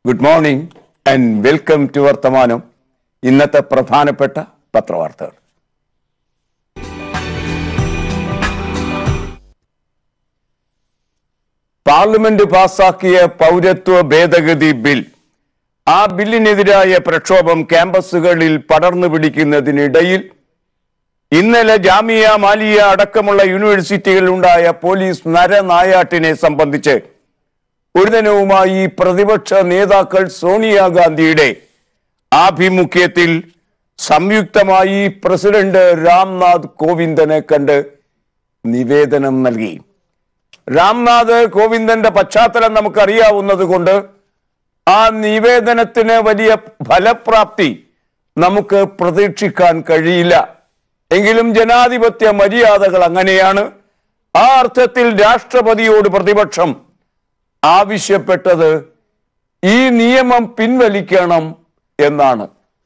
good morning and welcome to Varthamanam ഇന്നത്തെ പ്രധാനപ്പെട്ട പത്രവാർത്തകൾ parliament പാസാക്കിയ പൗരത്വ ഭേദഗതി ബിൽ ആ ബില്ലിനെതിരായ പ്രക്ഷോഭം ക്യാമ്പസുകളിൽ പടർന്നു പിടിക്കുന്നതിനിടയിൽ ഇന്നലെ ജാമിയ മാലിയ അടക്കമുള്ള യൂണിവേഴ്സിറ്റികളിലുണ്ടായ പോലീസ് നരനായാട്ടിനെ സംബന്ധിച്ച് ഒരു ദിനവുമായി പ്രതിപക്ഷ നേതാക്കൾ സോണിയാഗാന്ധിയുടെ ആഭിമുഖ്യത്തിൽ സംയുക്തമായി പ്രസിഡന്റ് രാംനാഥ് കോവിന്ദനെ കണ്ട് നിവേദനം നൽകി രാംനാഥ് കോവിന്ദന്റെ പശ്ചാത്തലം നമുക്കറിയാവുന്നത് കൊണ്ട് ആ നിവേദനത്തിന് വലിയ ഫലപ്രാപ്തി നമുക്ക് പ്രതീക്ഷിക്കാൻ കഴിയില്ല എങ്കിലും ജനാധിപത്യ മര്യാദകൾ അങ്ങനെയാണ് ആ അർത്ഥത്തിൽ രാഷ്ട്രപതിയോട് പ്രതിപക്ഷം ആവശ്യപ്പെട്ടത് ഈ നിയമം പിൻവലിക്കണം എന്നാണ്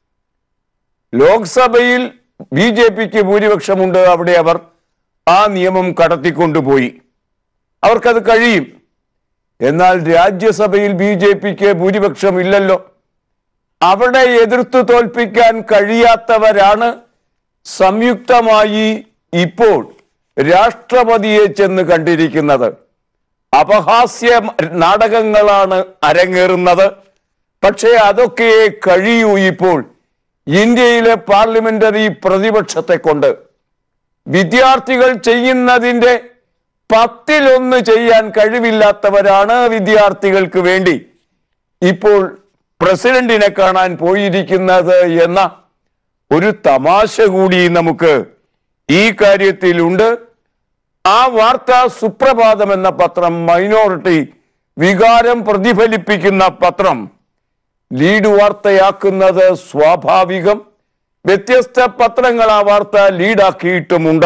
ലോക്സഭയിൽ ബി ജെ പിക്ക് ഭൂരിപക്ഷമുണ്ട് അവിടെ അവർ ആ നിയമം കടത്തിക്കൊണ്ടുപോയി അവർക്കത് കഴിയും എന്നാൽ രാജ്യസഭയിൽ ബി ജെ പിക്ക് ഭൂരിപക്ഷം ഇല്ലല്ലോ അവിടെ എതിർത്തു തോൽപ്പിക്കാൻ കഴിയാത്തവരാണ് സംയുക്തമായി ഇപ്പോൾ രാഷ്ട്രപതിയെ ചെന്ന് കണ്ടിരിക്കുന്നത് അപഹാസ്യ നാടകങ്ങളാണ് അരങ്ങേറുന്നത് പക്ഷേ അതൊക്കെ കഴിയൂ ഇപ്പോൾ ഇന്ത്യയിലെ പാർലമെന്ററി പ്രതിപക്ഷത്തെ കൊണ്ട് വിദ്യാർത്ഥികൾ ചെയ്യുന്നതിന്റെ പത്തിലൊന്ന് ചെയ്യാൻ കഴിവില്ലാത്തവരാണ് വിദ്യാർത്ഥികൾക്ക് വേണ്ടി ഇപ്പോൾ പ്രസിഡന്റിനെ കാണാൻ പോയിരിക്കുന്നത് എന്ന ഒരു തമാശ കൂടി നമുക്ക് ഈ കാര്യത്തിലുണ്ട് ആ വാർത്ത സുപ്രഭാതം എന്ന പത്രം മൈനോറിറ്റി വികാരം പ്രതിഫലിപ്പിക്കുന്ന പത്രം ലീഡ് വാർത്തയാക്കുന്നത് സ്വാഭാവികം വ്യത്യസ്ത പത്രങ്ങൾ ആ വാർത്ത ലീഡാക്കിയിട്ടുമുണ്ട്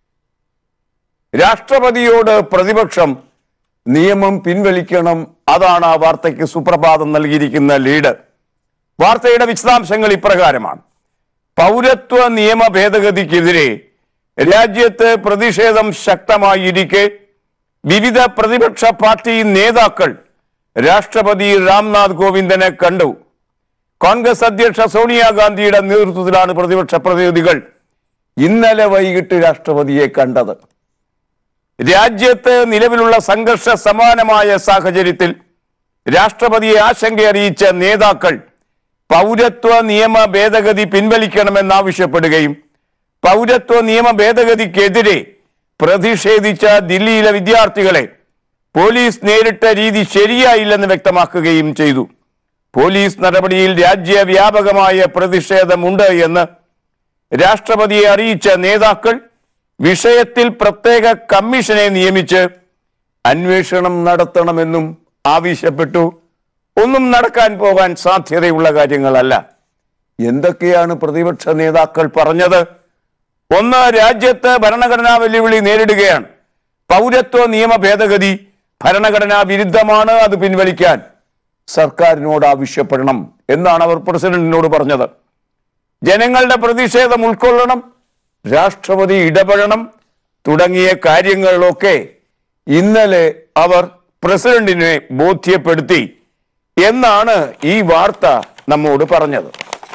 രാഷ്ട്രപതിയോട് പ്രതിപക്ഷം നിയമം പിൻവലിക്കണം അതാണ് ആ വാർത്തയ്ക്ക് സുപ്രഭാതം നൽകിയിരിക്കുന്ന ലീഡ് വാർത്തയുടെ വിശദാംശങ്ങൾ ഇപ്രകാരമാണ് പൗരത്വ നിയമ ഭേദഗതിക്കെതിരെ രാജ്യത്ത് പ്രതിഷേധം ശക്തമായിരിക്കെ വിവിധ പ്രതിപക്ഷ പാർട്ടി നേതാക്കൾ രാഷ്ട്രപതി രാംനാഥ് കോവിന്ദനെ കണ്ടു കോൺഗ്രസ് അധ്യക്ഷ സോണിയാഗാന്ധിയുടെ നേതൃത്വത്തിലാണ് പ്രതിപക്ഷ പ്രതിനിധികൾ ഇന്നലെ വൈകിട്ട് രാഷ്ട്രപതിയെ കണ്ടത് രാജ്യത്ത് നിലവിലുള്ള സംഘർഷ സമാനമായ സാഹചര്യത്തിൽ രാഷ്ട്രപതിയെ ആശങ്ക അറിയിച്ച നേതാക്കൾ പൗരത്വ നിയമ ഭേദഗതി പിൻവലിക്കണമെന്നാവശ്യപ്പെടുകയും പൗരത്വ നിയമ ഭേദഗതിക്കെതിരെ പ്രതിഷേധിച്ച ദില്ലിയിലെ വിദ്യാർത്ഥികളെ പോലീസ് നേരിട്ട രീതി ശരിയായില്ലെന്ന് വ്യക്തമാക്കുകയും ചെയ്തു പോലീസ് നടപടിയിൽ രാജ്യവ്യാപകമായ പ്രതിഷേധമുണ്ട് എന്ന് രാഷ്ട്രപതിയെ അറിയിച്ച നേതാക്കൾ വിഷയത്തിൽ പ്രത്യേക കമ്മീഷനെ നിയമിച്ച് അന്വേഷണം നടത്തണമെന്നും ആവശ്യപ്പെട്ടു ഒന്നും നടക്കാൻ പോകാൻ സാധ്യതയുള്ള കാര്യങ്ങളല്ല എന്തൊക്കെയാണ് പ്രതിപക്ഷ നേതാക്കൾ പറഞ്ഞത് ഒന്ന് രാജ്യത്ത് ഭരണഘടനാ വെല്ലുവിളി നേരിടുകയാണ് പൗരത്വ നിയമ ഭേദഗതി ഭരണഘടനാ വിരുദ്ധമാണ് അത് പിൻവലിക്കാൻ സർക്കാരിനോട് ആവശ്യപ്പെടണം എന്നാണ് അവർ പ്രസിഡന്റിനോട് പറഞ്ഞത് ജനങ്ങളുടെ പ്രതിഷേധം ഉൾക്കൊള്ളണം രാഷ്ട്രപതി ഇടപെടണം തുടങ്ങിയ കാര്യങ്ങളിലൊക്കെ ഇന്നലെ അവർ പ്രസിഡന്റിനെ ബോധ്യപ്പെടുത്തി എന്നാണ് ഈ വാർത്ത നമ്മോട് പറഞ്ഞത്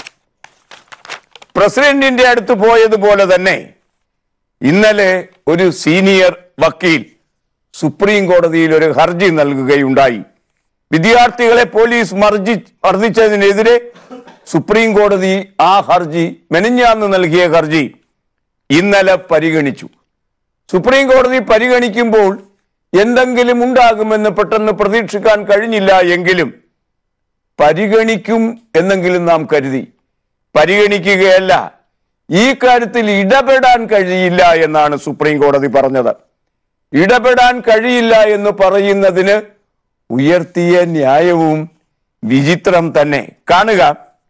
പ്രസിഡന്റിന്റെ അടുത്ത് പോയതുപോലെ തന്നെ ഇന്നലെ ഒരു സീനിയർ വക്കീൽ സുപ്രീം കോടതിയിൽ ഒരു ഹർജി നൽകുകയുണ്ടായി വിദ്യാർത്ഥികളെ പോലീസ് മർജി മർദ്ദിച്ചതിനെതിരെ സുപ്രീം കോടതി ആ ഹർജി മെനഞ്ഞാന്ന് നൽകിയ ഹർജി ഇന്നലെ പരിഗണിച്ചു സുപ്രീം കോടതി പരിഗണിക്കുമ്പോൾ എന്തെങ്കിലും ഉണ്ടാകുമെന്ന് പെട്ടെന്ന് പ്രതീക്ഷിക്കാൻ കഴിഞ്ഞില്ല എങ്കിലും പരിഗണിക്കും എന്നെങ്കിലും നാം കരുതി പരിഗണിക്കുകയല്ല ഈ കാര്യത്തിൽ ഇടപെടാൻ കഴിയില്ല എന്നാണ് സുപ്രീം കോടതി പറഞ്ഞത് ഇടപെടാൻ കഴിയില്ല എന്ന് പറയുന്നതിന് ഉയർത്തിയ ന്യായവും വിചിത്രം തന്നെ കാണുക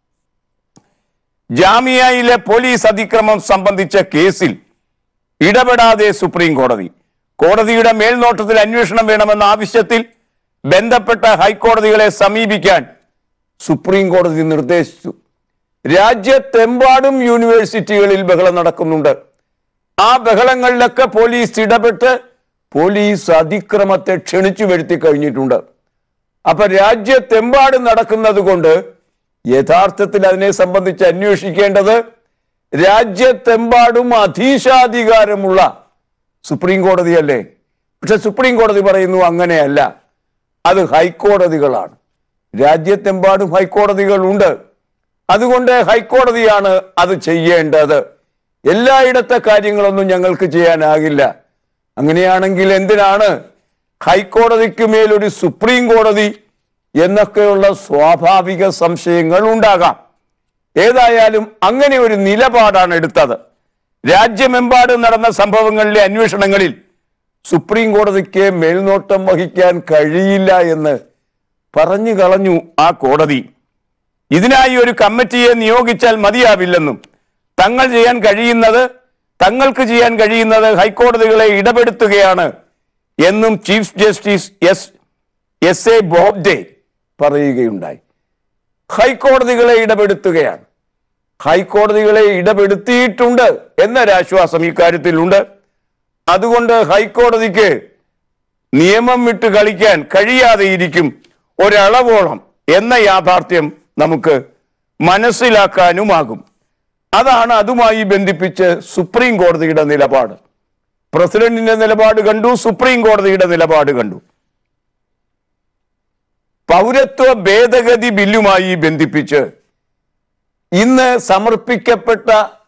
ജാമിയയിലെ പോലീസ് അതിക്രമം സംബന്ധിച്ച കേസിൽ ഇടപെടാതെ സുപ്രീം കോടതി കോടതിയുടെ മേൽനോട്ടത്തിൽ അന്വേഷണം വേണമെന്ന ആവശ്യത്തിൽ ബന്ധപ്പെട്ട ഹൈക്കോടതികളെ സമീപിക്കാൻ സുപ്രീം കോടതി നിർദ്ദേശിച്ചു രാജ്യത്തെമ്പാടും യൂണിവേഴ്സിറ്റികളിൽ ബഹളം നടക്കുന്നുണ്ട് ആ ബഹളങ്ങളിലൊക്കെ പോലീസ് ഇടപെട്ട് പോലീസ് അതിക്രമത്തെ ക്ഷണിച്ചു വരുത്തി കഴിഞ്ഞിട്ടുണ്ട് അപ്പൊ രാജ്യത്തെമ്പാടും നടക്കുന്നത് കൊണ്ട് യഥാർത്ഥത്തിൽ അതിനെ സംബന്ധിച്ച് അന്വേഷിക്കേണ്ടത് രാജ്യത്തെമ്പാടും അധീശാധികാരമുള്ള സുപ്രീം കോടതിയല്ലേ പക്ഷെ സുപ്രീം കോടതി പറയുന്നു അങ്ങനെയല്ല അത് ഹൈക്കോടതികളാണ് രാജ്യത്തെമ്പാടും ഹൈക്കോടതികളുണ്ട് അതുകൊണ്ട് ഹൈക്കോടതിയാണ് അത് ചെയ്യേണ്ടത് എല്ലായിടത്തെ കാര്യങ്ങളൊന്നും ഞങ്ങൾക്ക് ചെയ്യാനാകില്ല അങ്ങനെയാണെങ്കിൽ എന്തിനാണ് ഹൈക്കോടതിക്ക് മേലൊരു സുപ്രീം കോടതി എന്നൊക്കെയുള്ള സ്വാഭാവിക സംശയങ്ങൾ ഉണ്ടാകാം ഏതായാലും അങ്ങനെ ഒരു നിലപാടാണ് എടുത്തത് രാജ്യമെമ്പാടും നടന്ന സംഭവങ്ങളിലെ അന്വേഷണങ്ങളിൽ സുപ്രീം കോടതിക്ക് മേൽനോട്ടം വഹിക്കാൻ കഴിയില്ല എന്ന് പറഞ്ഞു കളഞ്ഞു ആ കോടതി ഇതിനായി ഒരു കമ്മിറ്റിയെ നിയോഗിച്ചാൽ മതിയാവില്ലെന്നും തങ്ങൾ ചെയ്യാൻ കഴിയുന്നത് തങ്ങൾക്ക് ചെയ്യാൻ കഴിയുന്നത് ഹൈക്കോടതികളെ ഇടപെടുത്തുകയാണ് എന്നും chief justice S S A Bobde പറയുകയുണ്ടായി ഹൈക്കോടതികളെ ഇടപെടുത്തുകയാണ് ഹൈക്കോടതികളെ ഇടപെടുത്തിയിട്ടുണ്ട് എന്നൊരാശ്വാസം ഇക്കാര്യത്തിലുണ്ട് അതുകൊണ്ട് ഹൈക്കോടതിക്ക് നിയമം വിട്ട് കളിക്കാൻ കഴിയാതെ ഇരിക്കും ഒരളവോളം എന്ന യാഥാർത്ഥ്യം നമുക്ക് മനസ്സിലാക്കാനുമാകും അതാണ് അതുമായി ബന്ധിപ്പിച്ച് സുപ്രീം കോടതിയുടെ നിലപാട് പ്രസിഡന്റിന്റെ നിലപാട് കണ്ടു സുപ്രീം കോടതിയുടെ നിലപാട് കണ്ടു പൗരത്വ ഭേദഗതി ബില്ലുമായി ബന്ധിപ്പിച്ച് ഇന്ന് സമർപ്പിക്കപ്പെട്ട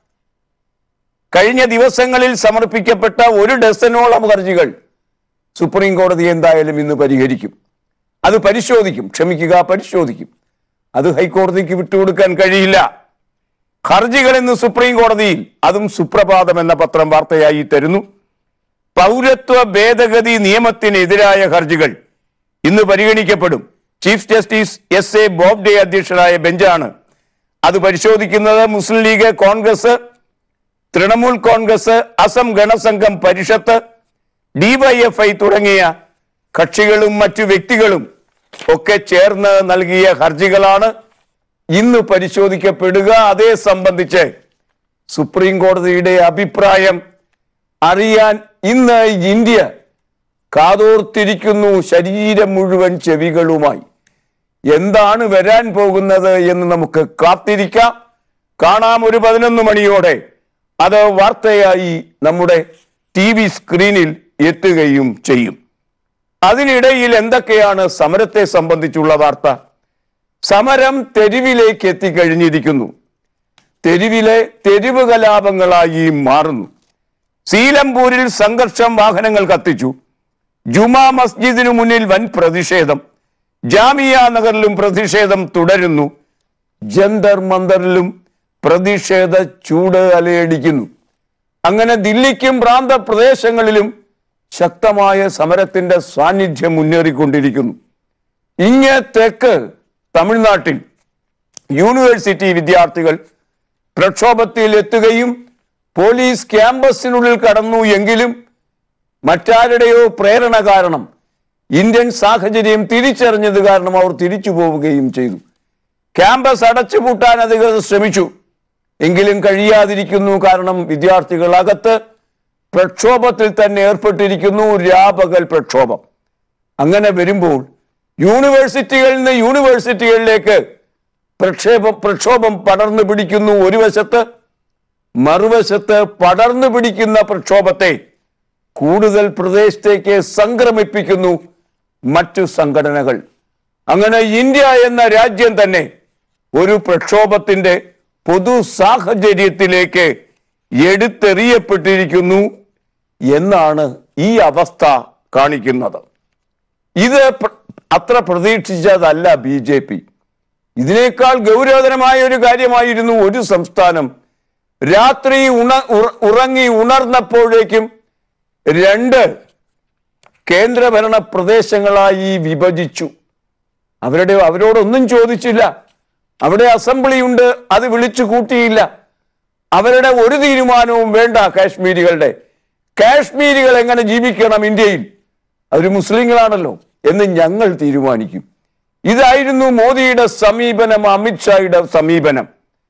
കഴിഞ്ഞ ദിവസങ്ങളിൽ സമർപ്പിക്കപ്പെട്ട ഒരു ഡസനോളം ഹർജികൾ സുപ്രീം കോടതി എന്തായാലും ഇന്ന് പരിഹരിക്കും അത് പരിശോധിക്കും ക്ഷമിക്കുക പരിശോധിക്കും അത് ഹൈക്കോടതിക്ക് വിട്ടുകൊടുക്കാൻ കഴിയില്ല ഹർജികൾ ഇന്ന് സുപ്രീം കോടതിയിൽ അതും സുപ്രഭാതം എന്ന പത്രം വാർത്തയായി തരുന്നു പൗരത്വ ഭേദഗതി നിയമത്തിനെതിരായ ഹർജികൾ ഇന്ന് പരിഗണിക്കപ്പെടും chief justice S A Bobde അധ്യക്ഷനായ ബെഞ്ചാണ് അത് പരിശോധിക്കുന്നത് മുസ്ലിം ലീഗ് കോൺഗ്രസ് തൃണമൂൽ കോൺഗ്രസ് അസം ഗണസംഘം പരിഷത്ത് ഡിവൈഎഫ്ഐ തുടങ്ങിയ കക്ഷികളും മറ്റു വ്യക്തികളും ഒക്കെ ചേർന്ന് നൽകിയ ഹർജികളാണ് ഇന്ന് പരിശോധിക്കപ്പെടുക അതേ സംബന്ധിച്ച് സുപ്രീം കോടതിയുടെ അഭിപ്രായം അറിയാൻ ഇന്ന് ഇന്ത്യ കാതോർത്തിരിക്കുന്നു ശരീരം മുഴുവൻ ചെവികളുമായി എന്താണ് വരാൻ പോകുന്നത് എന്ന് നമുക്ക് കാത്തിരിക്കാം കാണാം ഒരു പതിനൊന്ന് മണിയോടെ അത് വാർത്തയായി നമ്മുടെ ടി വി സ്ക്രീനിൽ എത്തുകയും ചെയ്യും അതിനിടയിൽ എന്തൊക്കെയാണ് സമരത്തെ സംബന്ധിച്ചുള്ള വാർത്ത സമരം തെരുവിലേക്ക് എത്തിക്കഴിഞ്ഞിരിക്കുന്നു തെരുവിലെ തെരുവ് കലാപങ്ങളായി മാറുന്നു സീലംപൂരിൽ സംഘർഷം വാഹനങ്ങൾ കത്തിച്ചു ജുമാ മസ്ജിദിനു മുന്നിൽ വൻ പ്രതിഷേധം ജാമിയ നഗറിലും പ്രതിഷേധം തുടരുന്നു ജന്തർ മന്ദറിലും പ്രതിഷേധ ചൂട് അലയടിക്കുന്നു അങ്ങനെ ദില്ലിക്കും പ്രാന്ത പ്രദേശങ്ങളിലും ശക്തമായ സമരത്തിന്റെ സാന്നിധ്യം മുന്നേറിക്കൊണ്ടിരിക്കുന്നു ഇങ്ങ് തെക്ക് തമിഴ്നാട്ടിൽ യൂണിവേഴ്സിറ്റി വിദ്യാർത്ഥികൾ പ്രക്ഷോഭത്തിൽ എത്തുകയും പോലീസ് ക്യാമ്പസിനുള്ളിൽ കടന്നു എങ്കിലും മറ്റാരുടെയോ പ്രേരണ കാരണം ഇന്ത്യൻ സാഹചര്യം തിരിച്ചറിഞ്ഞത് കാരണം അവർ തിരിച്ചു പോവുകയും ചെയ്തു ക്യാമ്പസ് അടച്ചുപൂട്ടാൻ അധികൃതർ ശ്രമിച്ചു എങ്കിലും കഴിയാതിരിക്കുന്നു കാരണം വിദ്യാർത്ഥികൾ അകത്ത് പ്രക്ഷോഭത്തിൽ തന്നെ ഏർപ്പെട്ടിരിക്കുന്നു രാപകൽ പ്രക്ഷോഭം അങ്ങനെ വരുമ്പോൾ യൂണിവേഴ്സിറ്റികളിൽ നിന്ന് യൂണിവേഴ്സിറ്റികളിലേക്ക് പ്രക്ഷേപം പ്രക്ഷോഭം പടർന്നു പിടിക്കുന്നു ഒരു വശത്ത് മറുവശത്ത് പടർന്നു പിടിക്കുന്ന പ്രക്ഷോഭത്തെ കൂടുതൽ പ്രദേശത്തേക്ക് സംക്രമിപ്പിക്കുന്നു മറ്റു സംഘടനകൾ അങ്ങനെ ഇന്ത്യ എന്ന രാജ്യം തന്നെ ഒരു പ്രക്ഷോഭത്തിന്റെ പൊതു സാഹചര്യത്തിലേക്ക് എടുത്തെറിയപ്പെട്ടിരിക്കുന്നു എന്നാണ് ഈ അവസ്ഥ കാണിക്കുന്നത് ഇത് പ്ര- അത്ര പ്രതീക്ഷിച്ചതല്ല ബി ജെ പി ഇതിനേക്കാൾ ഗൗരവതരമായ ഒരു കാര്യമായിരുന്നു ഒരു സംസ്ഥാനം രാത്രി ഉണ ഉറ- ഉറങ്ങി ഉണർന്നപ്പോഴേക്കും രണ്ട് കേന്ദ്രഭരണ പ്രദേശങ്ങളായി വിഭജിച്ചു അവരുടെ അവരോടൊന്നും ചോദിച്ചില്ല അവിടെ അസംബ്ലി ഉണ്ട് അത് വിളിച്ചു കൂട്ടിയില്ല അവരുടെ ഒരു തീരുമാനവും വേണ്ട കാശ്മീരികളുടെ കാശ്മീരികൾ എങ്ങനെ ജീവിക്കണം ഇന്ത്യയിൽ അവർ മുസ്ലിങ്ങളാണല്ലോ എന്ന് ഞങ്ങൾ തീരുമാനിക്കും ഇതായിരുന്നു മോദിയുടെ സമീപനം അമിത്ഷായുടെ സമീപനം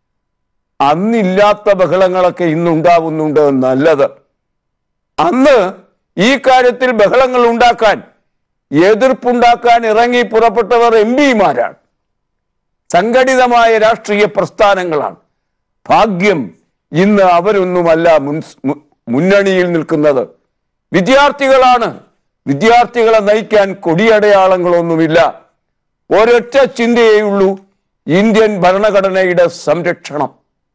അന്നില്ലാത്ത ബഹളങ്ങളൊക്കെ ഇന്നുണ്ടാവുന്നുണ്ട് നല്ലത് അന്ന് ഈ കാര്യത്തിൽ ബഹളങ്ങൾ ഉണ്ടാക്കാൻ എതിർപ്പുണ്ടാക്കാൻ ഇറങ്ങി പുറപ്പെട്ടവർ എം പിമാരാണ് സംഘടിതമായ രാഷ്ട്രീയ പ്രസ്ഥാനങ്ങളാണ് ഭാഗ്യം ഇന്ന് അവരൊന്നുമല്ല മുൻ- മു- മുന്നണിയിൽ നിൽക്കുന്നത് വിദ്യാർത്ഥികളാണ് വിദ്യാർത്ഥികളെ നയിക്കാൻ കൊടിയടയാളങ്ങളൊന്നുമില്ല ഒരൊറ്റ ചിന്തയേയുള്ളൂ ഇന്ത്യൻ ഭരണഘടനയുടെ സംരക്ഷണം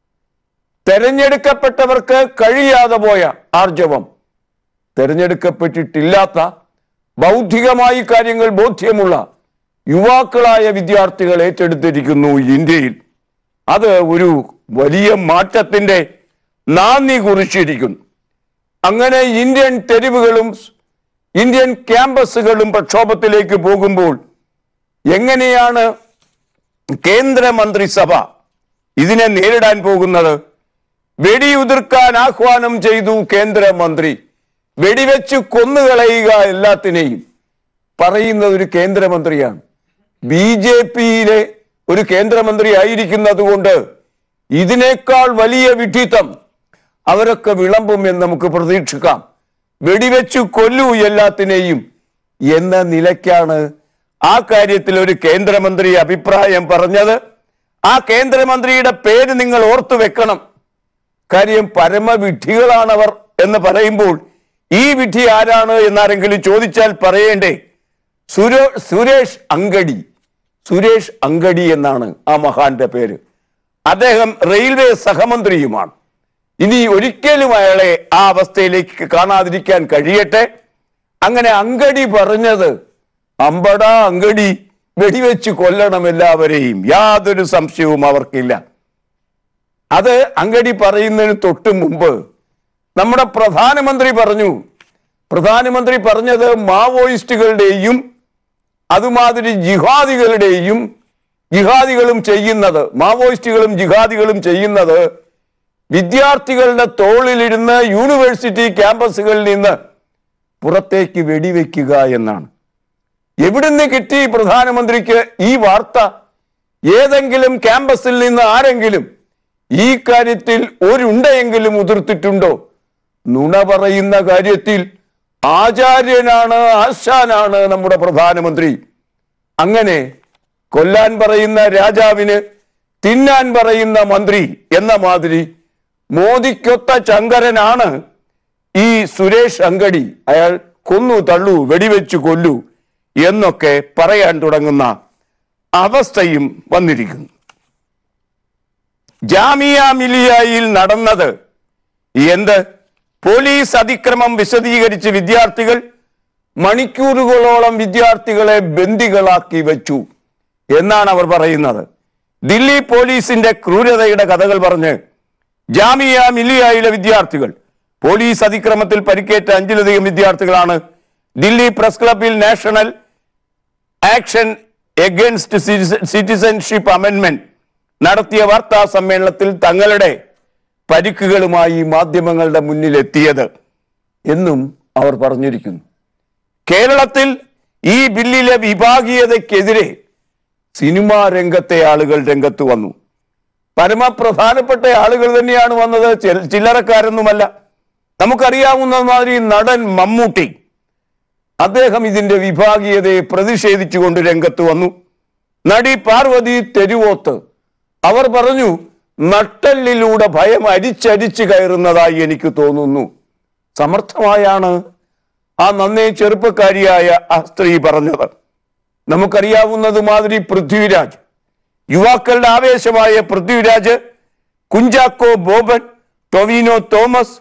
തെരഞ്ഞെടുക്കപ്പെട്ടവർക്ക് കഴിയാതെ പോയ ആർജവം തെരഞ്ഞെടുക്കപ്പെട്ടിട്ടില്ലാത്ത ബൗദ്ധികമായി കാര്യങ്ങൾ ബോധ്യമുള്ള യുവാക്കളായ വിദ്യാർത്ഥികൾ ഏറ്റെടുത്തിരിക്കുന്നു ഇന്ത്യയിൽ അത് ഒരു വലിയ മാറ്റത്തിന്റെ നാന്ദി കുറിച്ചിരിക്കുന്നു അങ്ങനെ ഇന്ത്യൻ തെരുവുകളും ഇന്ത്യൻ ക്യാമ്പസുകളും പ്രക്ഷോഭത്തിലേക്ക് പോകുമ്പോൾ എങ്ങനെയാണ് കേന്ദ്രമന്ത്രിസഭ ഇതിനെ നേരിടാൻ പോകുന്നത് വെടിയുതിർക്കാൻ ആഹ്വാനം ചെയ്തു കേന്ദ്രമന്ത്രി വെടിവെച്ച് കൊന്നുകളയുക എല്ലാത്തിനെയും പറയുന്നത് ഒരു കേന്ദ്രമന്ത്രിയാണ് ബി ജെ പിയിലെ ഒരു കേന്ദ്രമന്ത്രി ആയിരിക്കുന്നത് കൊണ്ട് ഇതിനേക്കാൾ വലിയ വിഡ്ഢിത്തം അവരൊക്കെ വിളമ്പും എന്ന് നമുക്ക് പ്രതീക്ഷിക്കാം വെടിവെച്ചു കൊല്ലൂ എല്ലാത്തിനെയും എന്ന നിലയ്ക്കാണ് ആ കാര്യത്തിൽ ഒരു കേന്ദ്രമന്ത്രി അഭിപ്രായം പറഞ്ഞത് ആ കേന്ദ്രമന്ത്രിയുടെ പേര് നിങ്ങൾ ഓർത്തു വെക്കണം കാര്യം പരമവിഡ്ഢികളാണവർ എന്ന് പറയുമ്പോൾ ഈ വിഡ്ഢി ആരാണ് എന്നാരെങ്കിലും ചോദിച്ചാൽ പറയേണ്ടേ സുരോ സുരേഷ് അങ്കടി സുരേഷ് അങ്കടി എന്നാണ് ആ മഹാന്റെ പേര് അദ്ദേഹം റെയിൽവേ സഹമന്ത്രിയുമാണ് ഇനി ഒരിക്കലും അയാളെ ആ അവസ്ഥയിലേക്ക് കാണാതിരിക്കാൻ കഴിയട്ടെ അങ്ങനെ അങ്കടി പറഞ്ഞത് അമ്പട അങ്കടി വെടിവെച്ച് കൊല്ലണം എല്ലാവരെയും യാതൊരു സംശയവും അവർക്കില്ല അത് അങ്കടി പറയുന്നതിന് തൊട്ട് മുമ്പ് നമ്മുടെ പ്രധാനമന്ത്രി പറഞ്ഞു പ്രധാനമന്ത്രി പറഞ്ഞത് മാവോയിസ്റ്റുകളുടെയും അതുമാതിരി ജിഹാദികളുടെയും ജിഹാദികളും ചെയ്യുന്നത് മാവോയിസ്റ്റുകളും ജിഹാദികളും ചെയ്യുന്നത് വിദ്യാർത്ഥികളുടെ തോളിലിരുന്ന് യൂണിവേഴ്സിറ്റി ക്യാമ്പസുകളിൽ നിന്ന് പുറത്തേക്ക് വെടിവെക്കുക എന്നാണ് എവിടുന്ന് കിട്ടി പ്രധാനമന്ത്രിക്ക് ഈ വാർത്ത ഏതെങ്കിലും ക്യാമ്പസിൽ നിന്ന് ആരെങ്കിലും ഈ കാര്യത്തിൽ ഒരുണ്ടയെങ്കിലും ഉതിർത്തിട്ടുണ്ടോ നുണ പറയുന്ന കാര്യത്തിൽ ആചാര്യനാണ് ആശാനാണ് നമ്മുടെ പ്രധാനമന്ത്രി അങ്ങനെ കൊല്ലാൻ പറയുന്ന രാജാവിന് തിന്നാൻ പറയുന്ന മന്ത്രി എന്ന മാതിരി മോദിക്കൊത്ത ചങ്കരനാണ് ഈ സുരേഷ് അങ്കടി അയാൾ കൊന്നു തള്ളു വെടിവെച്ചു കൊല്ലു എന്നൊക്കെ പറയാൻ തുടങ്ങുന്ന അവസ്ഥയും വന്നിരിക്കുന്നു ജാമിയ മിലിയയിൽ നടന്നത് എന്ത് പോലീസ് അതിക്രമം വിശദീകരിച്ച് വിദ്യാർത്ഥികൾ മണിക്കൂറുകളോളം വിദ്യാർത്ഥികളെ ബന്ദികളാക്കി വെച്ചു എന്നാണ് അവർ പറയുന്നത് ദില്ലി പോലീസിന്റെ ക്രൂരതയുടെ കഥകൾ പറഞ്ഞ് ജാമിയ മില്ലിയയിലെ വിദ്യാർത്ഥികൾ പോലീസ് അതിക്രമത്തിൽ പരിക്കേറ്റ അഞ്ചിലധികം വിദ്യാർത്ഥികളാണ് ദില്ലി പ്രസ് ക്ലബിൽ national action against citizenship amendment നടത്തിയ വാർത്താ സമ്മേളനത്തിൽ തങ്ങളുടെ പരിക്കുകളുമായി മാധ്യമങ്ങളുടെ മുന്നിൽ എത്തിയത് എന്നും അവർ പറഞ്ഞിരിക്കുന്നു കേരളത്തിൽ ഈ ബില്ലിലെ വിഭാഗീയതയ്ക്കെതിരെ സിനിമാ രംഗത്തെ ആളുകൾ രംഗത്ത് വന്നു പരമപ്രധാനപ്പെട്ട ആളുകൾ തന്നെയാണ് വന്നത് ചില- ചില്ലറക്കാരൊന്നുമല്ല നമുക്കറിയാവുന്ന മാതിരി നടൻ മമ്മൂട്ടി അദ്ദേഹം ഇതിന്റെ വിഭാഗീയതയെ പ്രതിഷേധിച്ചുകൊണ്ട് രംഗത്ത് വന്നു നടി പാർവതി തെരുവോത്ത് അവർ പറഞ്ഞു നട്ടലിലൂടെ ഭയം അരിച്ചരിച്ച് കയറുന്നതായി എനിക്ക് തോന്നുന്നു സമർത്ഥമായാണ് ആ നന്നേ ചെറുപ്പക്കാരിയായ ആ സ്ത്രീ പറഞ്ഞത് നമുക്കറിയാവുന്നത് മാതിരി പൃഥ്വിരാജ് യുവാക്കളുടെ ആവേശമായ പൃഥ്വിരാജ് കുഞ്ചാക്കോ ബോബൻ ടൊവിനോ തോമസ്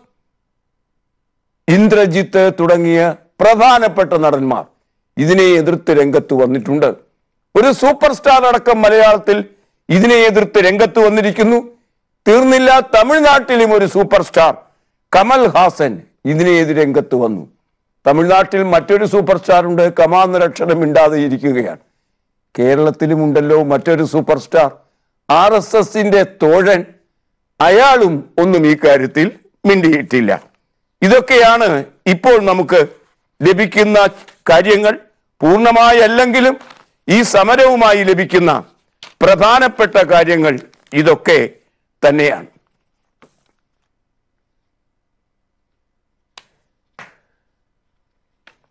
ഇന്ദ്രജിത്ത് തുടങ്ങിയ പ്രധാനപ്പെട്ട നടന്മാർ ഇതിനെ എതിർത്ത് രംഗത്ത് വന്നിട്ടുണ്ട് ഒരു സൂപ്പർ സ്റ്റാർ അടക്കം മലയാളത്തിൽ ഇതിനെ എതിർത്ത് രംഗത്ത് വന്നിരിക്കുന്നു തീർന്നില്ല തമിഴ്നാട്ടിലും ഒരു സൂപ്പർ സ്റ്റാർ കമൽ ഹാസൻ ഇതിനെ എതിരെ രംഗത്ത് വന്നു തമിഴ്നാട്ടിൽ മറ്റൊരു സൂപ്പർ സ്റ്റാർ ഉണ്ട് കമാന്നൊരക്ഷരം മിണ്ടാതെ ഇരിക്കുകയാണ് കേരളത്തിലും ഉണ്ടല്ലോ മറ്റൊരു സൂപ്പർ സ്റ്റാർ ആർ എസ് എസിന്റെ തോഴൻ അയാളും ഒന്നും ഈ കാര്യത്തിൽ മിണ്ടിയിട്ടില്ല ഇതൊക്കെയാണ് ഇപ്പോൾ നമുക്ക് ലഭിക്കുന്ന കാര്യങ്ങൾ പൂർണ്ണമായല്ലെങ്കിലും ഈ സമരവുമായി ലഭിക്കുന്ന പ്രധാനപ്പെട്ട കാര്യങ്ങൾ ഇതൊക്കെ തന്നെയാണ്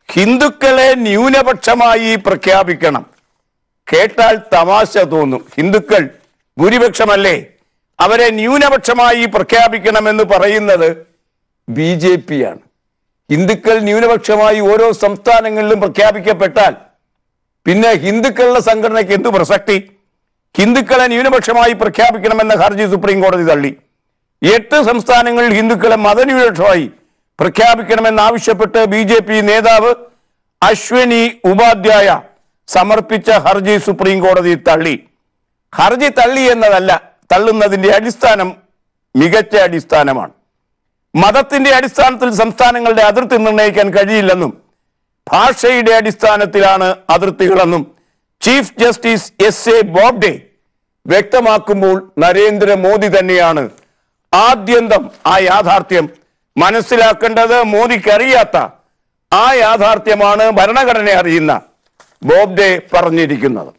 ഹിന്ദുക്കളെ ന്യൂനപക്ഷമായി പ്രഖ്യാപിക്കണം കേട്ടാൽ തമാശ തോന്നും ഹിന്ദുക്കൾ ഭൂരിപക്ഷമല്ലേ അവരെ ന്യൂനപക്ഷമായി പ്രഖ്യാപിക്കണമെന്ന് പറയുന്നത് ബി ജെ പി ആണ് ഹിന്ദുക്കൾ ന്യൂനപക്ഷമായി ഓരോ സംസ്ഥാനങ്ങളിലും പ്രഖ്യാപിക്കപ്പെട്ടാൽ പിന്നെ ഹിന്ദുക്കളുടെ സംഘടനയ്ക്ക് എന്തു പ്രസക്തി ഹിന്ദുക്കളെ ന്യൂനപക്ഷമായി പ്രഖ്യാപിക്കണമെന്ന ഹർജി സുപ്രീം കോടതി തള്ളി എട്ട് സംസ്ഥാനങ്ങളിൽ ഹിന്ദുക്കളെ മതന്യൂനപക്ഷമായി പ്രഖ്യാപിക്കണമെന്നാവശ്യപ്പെട്ട് ബി ജെ പി നേതാവ് അശ്വനി ഉപാധ്യായ സമർപ്പിച്ച ഹർജി സുപ്രീം കോടതി തള്ളി ഹർജി തള്ളി എന്നതല്ല തള്ളുന്നതിന്റെ അടിസ്ഥാനം മികച്ച അടിസ്ഥാനമാണ് മതത്തിന്റെ അടിസ്ഥാനത്തിൽ സംസ്ഥാനങ്ങളുടെ അതിർത്തി നിർണ്ണയിക്കാൻ കഴിയില്ലെന്നും ഭാഷയുടെ അടിസ്ഥാനത്തിലാണ് അതിർത്തികളെന്നും chief justice S A Bobde വ്യക്തമാക്കുമ്പോൾ നരേന്ദ്രമോദി തന്നെയാണ് ആദ്യന്തം ആ യാഥാർത്ഥ്യം മനസ്സിലാക്കേണ്ടത് മോദിക്കറിയാത്ത ആ യാഥാർത്ഥ്യമാണ് ഭരണഘടന അറിയുന്ന ബോബ്ഡെ പറഞ്ഞിരിക്കുന്നത്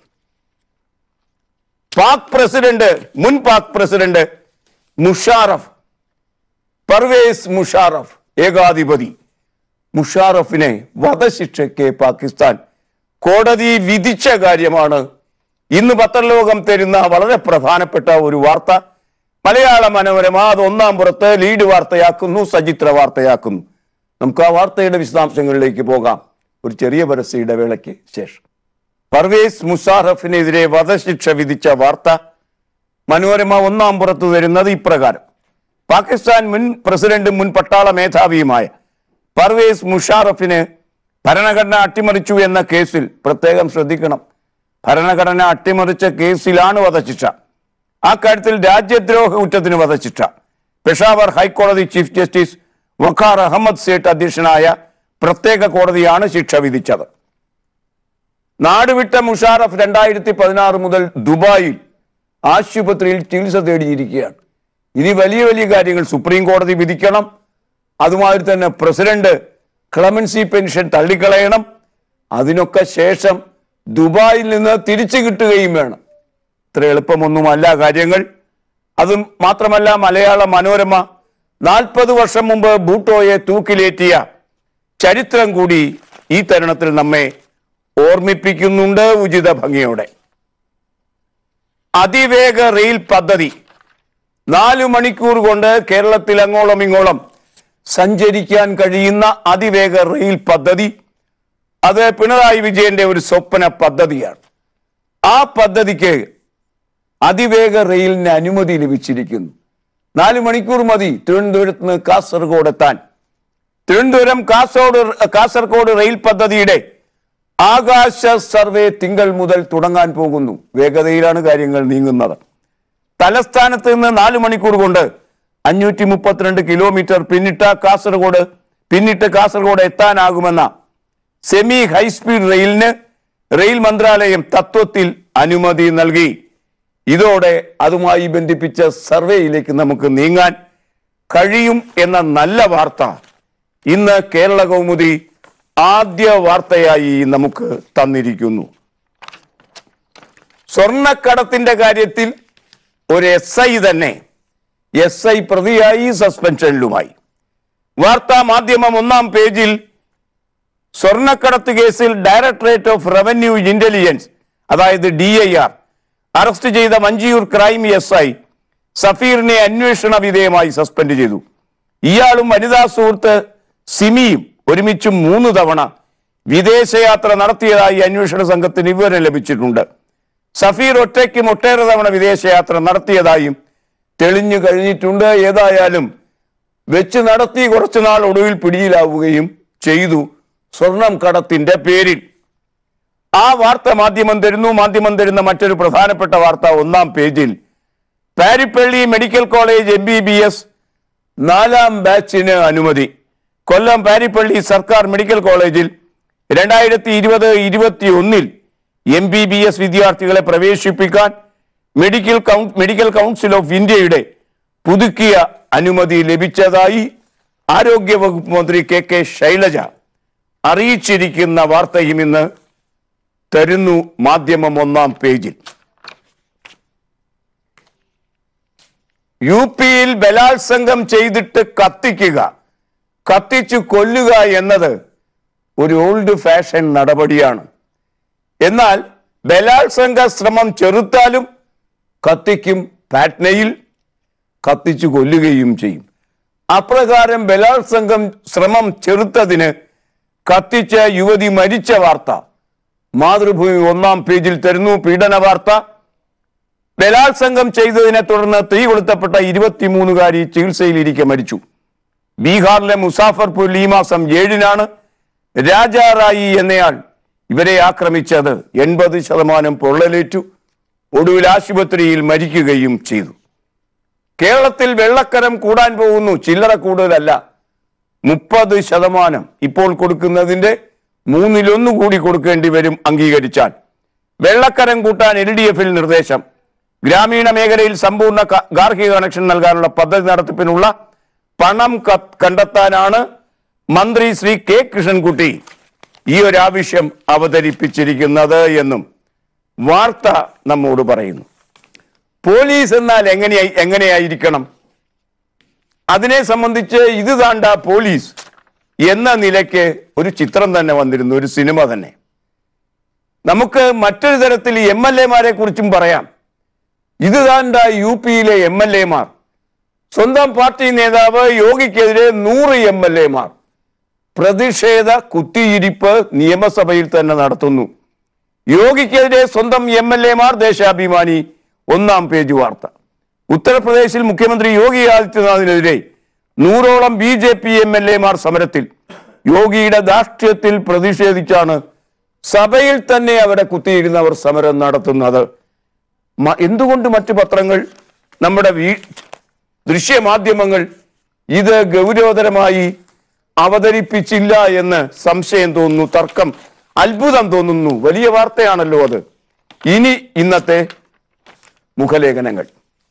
പാക് പ്രസിഡന്റ് മുൻ പാക് പ്രസിഡന്റ് മുഷാറഫ് പർവേസ് മുഷാറഫ് ഏകാധിപതി മുഷാറഫിനെ വധശിക്ഷയ്ക്ക് പാകിസ്ഥാൻ കോടതി വിധിച്ച കാര്യമാണ് ഇന്ന് പത്രലോകം തരുന്ന വളരെ പ്രധാനപ്പെട്ട ഒരു വാർത്ത മലയാള മനോരമ അത് ഒന്നാം പുറത്ത് ലീഡ് വാർത്തയാക്കുന്നു സചിത്ര വാർത്തയാക്കുന്നു നമുക്ക് ആ വാർത്തയുടെ വിശദാംശങ്ങളിലേക്ക് പോകാം ഒരു ചെറിയ പരസ്യ ഇടവേളയ്ക്ക് ശേഷം പർവേസ് മുഷാറഫിനെതിരെ വധശിക്ഷ വിധിച്ച വാർത്ത മനോരമ ഒന്നാം പുറത്തു വരുന്നത് ഇപ്രകാരം പാകിസ്ഥാൻ മുൻ പ്രസിഡന്റും മുൻ പട്ടാള മേധാവിയുമായ പർവേസ് മുഷാറഫിന് ഭരണഘടന അട്ടിമറിച്ചു എന്ന കേസിൽ പ്രത്യേകം ശ്രദ്ധിക്കണം ഭരണഘടന അട്ടിമറിച്ച കേസിലാണ് വധശിക്ഷ ആ കാര്യത്തിൽ രാജ്യദ്രോഹ കുറ്റത്തിന് വധശിക്ഷ പെഷാവർ ഹൈക്കോടതി ചീഫ് ജസ്റ്റിസ് വഖാർ അഹമ്മദ് സേട്ട് അധ്യക്ഷനായ പ്രത്യേക കോടതിയാണ് ശിക്ഷ വിധിച്ചത് നാടുവിട്ട മുഷാറഫ് രണ്ടായിരത്തി പതിനാറ് മുതൽ ദുബായിൽ ആശുപത്രിയിൽ ചികിത്സ തേടിയിരിക്കുകയാണ് ഇനി വലിയ വലിയ കാര്യങ്ങൾ സുപ്രീം കോടതി വിധിക്കണം അതുമാതിരി തന്നെ പ്രസിഡന്റ് ക്ലമൻസി പെൻഷൻ തള്ളിക്കളയണം അതിനൊക്കെ ശേഷം ദുബായിൽ നിന്ന് തിരിച്ചു കിട്ടുകയും വേണം ഇത്ര എളുപ്പമൊന്നുമല്ല കാര്യങ്ങൾ അതും മാത്രമല്ല മലയാള മനോരമ നാൽപ്പത് വർഷം മുമ്പ് ബൂട്ടോയെ തൂക്കിലേറ്റിയ ചരിത്രം കൂടി ഈ തരുണത്തിൽ നമ്മെ ഓർമ്മിപ്പിക്കുന്നുണ്ട് ഉചിത ഭംഗിയോടെ അതിവേഗ റെയിൽ പദ്ധതി നാലു മണിക്കൂർ കൊണ്ട് കേരളത്തിൽ അങ്ങോളം ഇങ്ങോളം സഞ്ചരിക്കാൻ കഴിയുന്ന അതിവേഗ റെയിൽ പദ്ധതി അത് പിണറായി വിജയന്റെ ഒരു സ്വപ്ന പദ്ധതിയാണ് ആ പദ്ധതിക്ക് അതിവേഗ റെയിലിന് അനുമതി ലഭിച്ചിരിക്കുന്നു നാല് മണിക്കൂർ മതി തിരുവനന്തപുരത്ത് നിന്ന് കാസർഗോഡ് എത്താൻ തിരുവനന്തപുരം കാസർഗോഡ് കാസർഗോഡ് റെയിൽ പദ്ധതിയുടെ ആകാശ സർവേ തിങ്കൾ മുതൽ തുടങ്ങാൻ പോകുന്നു വേഗതയിലാണ് കാര്യങ്ങൾ നീങ്ങുന്നത് തലസ്ഥാനത്ത് നിന്ന് നാല് മണിക്കൂർ കൊണ്ട് അഞ്ഞൂറ്റി മുപ്പത്തിരണ്ട് കിലോമീറ്റർ പിന്നിട്ട കാസർഗോഡ് പിന്നിട്ട് കാസർഗോഡ് എത്താനാകുമെന്ന സെമി ഹൈസ്പീഡ് റെയിലിന് റെയിൽ മന്ത്രാലയം തത്വത്തിൽ അനുമതി നൽകി ഇതോടെ അതുമായി ബന്ധിപ്പിച്ച സർവേയിലേക്ക് നമുക്ക് നീങ്ങാൻ കഴിയും എന്ന നല്ല വാർത്ത ഇന്ന് കേരള കൗമുദി ആദ്യ വാർത്തയായി നമുക്ക് തന്നിരിക്കുന്നു സ്വർണക്കടത്തിന്റെ കാര്യത്തിൽ ഒരു എസ് ഐ തന്നെ എസ് ഐ പ്രതിയായി സസ്പെൻഷനിലുമായി വാർത്താ മാധ്യമം ഒന്നാം പേജിൽ സ്വർണക്കടത്ത് കേസിൽ ഡയറക്ടറേറ്റ് ഓഫ് റവന്യൂ ഇന്റലിജൻസ് അതായത് ഡി ഐ ആർ അറസ്റ്റ് ചെയ്ത മഞ്ചിയൂർ ക്രൈം എസ് ഐ സഫീറിനെ അന്വേഷണ വിധേയമായി സസ്പെൻഡ് ചെയ്തു ഇയാളും വനിതാ സുഹൃത്ത് സിമിയും ഒരുമിച്ച് മൂന്ന് തവണ വിദേശയാത്ര നടത്തിയതായി അന്വേഷണ സംഘത്തിന് വിവരം ലഭിച്ചിട്ടുണ്ട് സഫീർ ഒറ്റയ്ക്കും ഒട്ടേറെ തവണ വിദേശയാത്ര നടത്തിയതായും തെളിഞ്ഞു കഴിഞ്ഞിട്ടുണ്ട് ഏതായാലും വെച്ച് നടത്തി കുറച്ചുനാൾ ഒടുവിൽ പിടിയിലാവുകയും ചെയ്തു സ്വർണം കടത്തിന്റെ പേരിൽ ആ വാർത്ത മാധ്യമം തരുന്നു മാധ്യമം തരുന്ന മറ്റൊരു പ്രധാനപ്പെട്ട വാർത്ത ഒന്നാം പേജിൽ Parippally medical college M B B S നാലാം ബാച്ചിന് അനുമതി കൊല്ലം പാരിപ്പള്ളി സർക്കാർ മെഡിക്കൽ കോളേജിൽ രണ്ടായിരത്തി ഇരുപത് ഇരുപത്തി ഒന്നിൽ എം ബി ബി എസ് വിദ്യാർത്ഥികളെ പ്രവേശിപ്പിക്കാൻ മെഡിക്കൽ കൗൺ മെഡിക്കൽ കൗൺസിൽ ഓഫ് ഇന്ത്യയുടെ പുതുക്കിയ അനുമതി ലഭിച്ചതായി ആരോഗ്യ വകുപ്പ് മന്ത്രി കെ കെ ശൈലജ അറിയിച്ചിരിക്കുന്ന വാർത്തയും ഇന്ന് തരുന്നു മാധ്യമം ഒന്നാം പേജിൽ യു പിയിൽ ബലാത്സംഗം ചെയ്തിട്ട് കത്തിക്കുക കത്തിച്ചു കൊല്ലുക എന്നത് ഒരു ഓൾഡ് ഫാഷൻ നടപടിയാണ് എന്നാൽ ബലാത്സംഗ ശ്രമം ചെറുത്താലും കത്തിക്കും പാറ്റ്നയിൽ കത്തിച്ചു കൊല്ലുകയും ചെയ്യും അപ്രകാരം ബലാത്സംഗം ശ്രമം ചെറുത്തതിന് കത്തിച്ച യുവതി മരിച്ച വാർത്ത മാതൃഭൂമി ഒന്നാം പേജിൽ തരുന്നു പീഡന വാർത്ത ബലാത്സംഗം ചെയ്തതിനെ തുടർന്ന് തീ കൊളുത്തപ്പെട്ട ഇരുപത്തിമൂന്നുകാരി ചികിത്സയിലിരിക്കെ മരിച്ചു ബീഹാറിലെ മുസാഫർപൂരിൽ ഈ മാസം ഏഴിനാണ് രാജാറായി എന്നയാൾ ഇവരെ ആക്രമിച്ചത് എൺപത് ശതമാനം പൊള്ളലേറ്റു ഒടുവിൽ ആശുപത്രിയിൽ മരിക്കുകയും ചെയ്തു കേരളത്തിൽ വെള്ളക്കരം കൂടാൻ പോകുന്നു ചില്ലറ കൂടുതലല്ല മുപ്പത് ശതമാനം ഇപ്പോൾ കൊടുക്കുന്നതിന്റെ മൂന്നിലൊന്നു കൂടി കൊടുക്കേണ്ടി വരും അംഗീകരിച്ചാൽ വെള്ളക്കരം കൂട്ടാൻ എൽ ഡി എഫിൽ നിർദ്ദേശം ഗ്രാമീണ മേഖലയിൽ സമ്പൂർണ്ണ ക- ഗാർഹിക കണക്ഷൻ നൽകാനുള്ള പദ്ധതി നടത്തിപ്പിനുള്ള പണം ക- കണ്ടെത്താനാണ് മന്ത്രി ശ്രീ കെ കൃഷ്ണൻകുട്ടി ഈ ഒരു ആവശ്യം അവതരിപ്പിച്ചിരിക്കുന്നത് എന്നും വാർത്ത നമ്മോട് പറയുന്നു പോലീസ് എന്നാൽ എങ്ങനെയായി എങ്ങനെയായിരിക്കണം അതിനെ സംബന്ധിച്ച് ഇത് താണ്ട പോലീസ് എന്ന നിലയ്ക്ക് ഒരു ചിത്രം തന്നെ വന്നിരുന്നു ഒരു സിനിമ തന്നെ നമുക്ക് മറ്റൊരു തരത്തിൽ എം എൽ എമാരെ കുറിച്ചും പറയാം ഇത് താണ്ട യു പിയിലെ എം എൽ എമാർ സ്വന്തം പാർട്ടി നേതാവ് യോഗിക്കെതിരെ നൂറ് എം എൽ എമാർ പ്രതിഷേധ കുത്തിയിരിപ്പ് നിയമസഭയിൽ തന്നെ നടത്തുന്നു യോഗിക്കെതിരെ സ്വന്തം എം എൽ എമാർ ദേശാഭിമാനി ഒന്നാം പേജ് വാർത്ത ഉത്തർപ്രദേശിൽ മുഖ്യമന്ത്രി യോഗി ആദിത്യനാഥിനെതിരെ നൂറോളം B J P M L എമാർ സമരത്തിൽ യോഗിയുടെ ധാർഷ്ട്യത്തിൽ പ്രതിഷേധിച്ചാണ് സഭയിൽ തന്നെ അവിടെ കുത്തിയിരുന്നവർ സമരം നടത്തുന്നത് മ- എന്തുകൊണ്ട് മറ്റു പത്രങ്ങൾ നമ്മുടെ വീ ദൃശ്യമാധ്യമങ്ങൾ ഇത് ഗൗരവതരമായി അവതരിപ്പിച്ചില്ല എന്ന് സംശയം തോന്നുന്നു തർക്കം അത്ഭുതം തോന്നുന്നു വലിയ വാർത്തയാണല്ലോ അത് ഇനി ഇന്നത്തെ മുഖലേഖനങ്ങൾ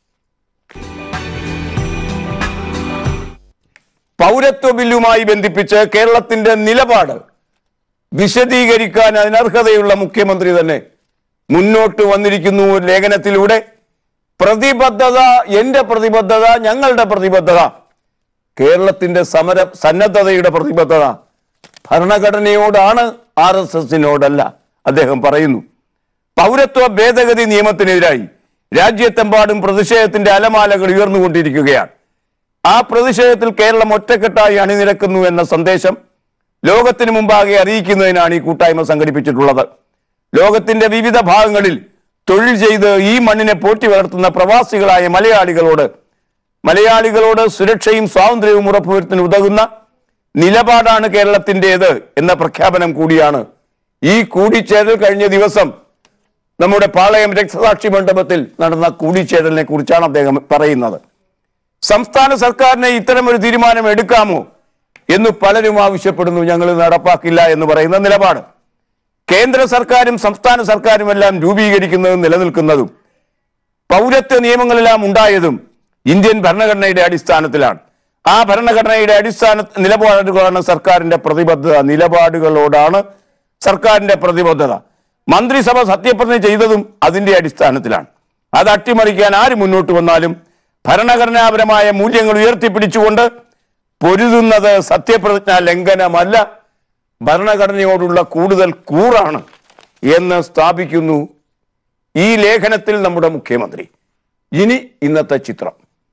പൗരത്വ ബില്ലുമായി ബന്ധിപ്പിച്ച് കേരളത്തിന്റെ നിലപാട് വിശദീകരിക്കാൻ അതിനർഹതയുള്ള മുഖ്യമന്ത്രി തന്നെ മുന്നോട്ട് വന്നിരിക്കുന്നു ഒരു ലേഖനത്തിലൂടെ പ്രതിബദ്ധത എന്റെ പ്രതിബദ്ധത ഞങ്ങളുടെ പ്രതിബദ്ധത കേരളത്തിന്റെ സമര സന്നദ്ധതയുടെ പ്രതിബദ്ധത ഭരണഘടനയോടാണ് ആർ എസ് എസിനോടല്ല അദ്ദേഹം പറയുന്നു പൗരത്വ ഭേദഗതി നിയമത്തിനെതിരായി രാജ്യത്തെമ്പാടും പ്രതിഷേധത്തിന്റെ അലമാലകൾ ഉയർന്നുകൊണ്ടിരിക്കുകയാണ് ആ പ്രതിഷേധത്തിൽ കേരളം ഒറ്റക്കെട്ടായി അണിനിരക്കുന്നു എന്ന സന്ദേശം ലോകത്തിന് മുമ്പാകെ അറിയിക്കുന്നതിനാണ് ഈ കൂട്ടായ്മ സംഘടിപ്പിച്ചിട്ടുള്ളത് ലോകത്തിന്റെ വിവിധ ഭാഗങ്ങളിൽ തൊഴിൽ ചെയ്ത് ഈ മണ്ണിനെ പോറ്റി വളർത്തുന്ന പ്രവാസികളായ മലയാളികളോട് മലയാളികളോട് സുരക്ഷയും സ്വാതന്ത്ര്യവും ഉറപ്പുവരുത്തിന് ഉതകുന്ന നിലപാടാണ് കേരളത്തിൻ്റെത് എന്ന പ്രഖ്യാപനം കൂടിയാണ് ഈ കൂടിച്ചേരൽ കഴിഞ്ഞ ദിവസം നമ്മുടെ പാളയം രക്തസാക്ഷി മണ്ഡപത്തിൽ നടന്ന കൂടിച്ചേരലിനെ കുറിച്ചാണ് അദ്ദേഹം പറയുന്നത് സംസ്ഥാന സർക്കാരിനെ ഇത്തരം ഒരു തീരുമാനം എടുക്കാമോ എന്ന് പലരും ആവശ്യപ്പെടുന്നു ഞങ്ങൾ നടപ്പാക്കില്ല എന്ന് പറയുന്ന നിലപാട് കേന്ദ്ര സർക്കാരും സംസ്ഥാന സർക്കാരും എല്ലാം രൂപീകരിക്കുന്നതും നിലനിൽക്കുന്നതും പൗരത്വ നിയമങ്ങളെല്ലാം ഉണ്ടായതും ഇന്ത്യൻ ഭരണഘടനയുടെ അടിസ്ഥാനത്തിലാണ് ആ ഭരണഘടനയുടെ അടിസ്ഥാന നിലപാടുകളാണ് സർക്കാരിന്റെ പ്രതിബദ്ധത നിലപാടുകളോടാണ് സർക്കാരിന്റെ പ്രതിബദ്ധത മന്ത്രിസഭ സത്യപ്രതിജ്ഞ ചെയ്തതും അതിന്റെ അടിസ്ഥാനത്തിലാണ് അത് അട്ടിമറിക്കാൻ ആര് മുന്നോട്ട് വന്നാലും ഭരണഘടനാപരമായ മൂല്യങ്ങൾ ഉയർത്തിപ്പിടിച്ചുകൊണ്ട് പൊരുതുന്നത് സത്യപ്രതിജ്ഞ ലംഘനമല്ല ഭരണഘടനയോടുള്ള കൂടുതൽ കൂറാണ് എന്ന് സ്ഥാപിക്കുന്നു ഈ ലേഖനത്തിൽ നമ്മുടെ മുഖ്യമന്ത്രി ഇനി ഇന്നത്തെ ചിത്രം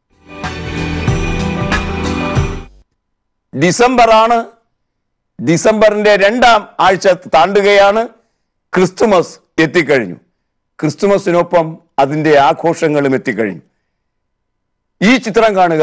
ഡിസംബറാണ് ഡിസംബറിന്റെ രണ്ടാം ആഴ്ച താണ്ടുകയാണ് ക്രിസ്തുമസ് എത്തിക്കഴിഞ്ഞു ക്രിസ്തുമസിനൊപ്പം അതിന്റെ ആഘോഷങ്ങളും എത്തിക്കഴിഞ്ഞു ഈ ചിത്രം കാണുക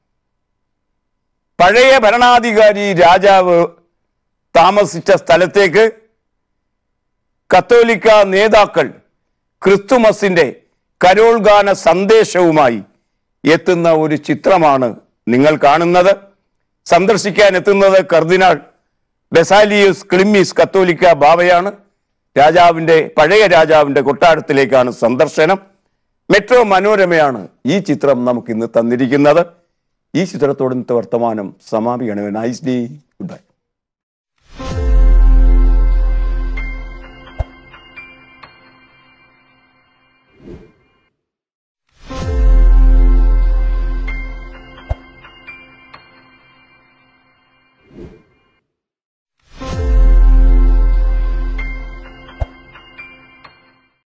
പഴയ ഭരണാധികാരി രാജാവ് താമസിച്ച സ്ഥലത്തേക്ക് കത്തോലിക്ക നേതാക്കൾ ക്രിസ്തുമസിന്റെ കരോൾ ഗാന സന്ദേശവുമായി എത്തുന്ന ഒരു ചിത്രമാണ് നിങ്ങൾ കാണുന്നത് സന്ദർശിക്കാൻ എത്തുന്നത് കർദിനാൾ ബെസാലിയസ് ക്ലിമ്മീസ് കത്തോലിക്ക ബാവയാണ് രാജാവിന്റെ പഴയ രാജാവിന്റെ കൊട്ടാരത്തിലേക്കാണ് സന്ദർശനം മെട്രോ മനോരമയാണ് ഈ ചിത്രം നമുക്ക് ഇന്ന് തന്നിരിക്കുന്നത് ഈ ചിത്രത്തോട് ഇന്നത്തെ വർത്തമാനം സമാപിക്കണം നൈസ് ഡേ ഗുഡ് ബൈ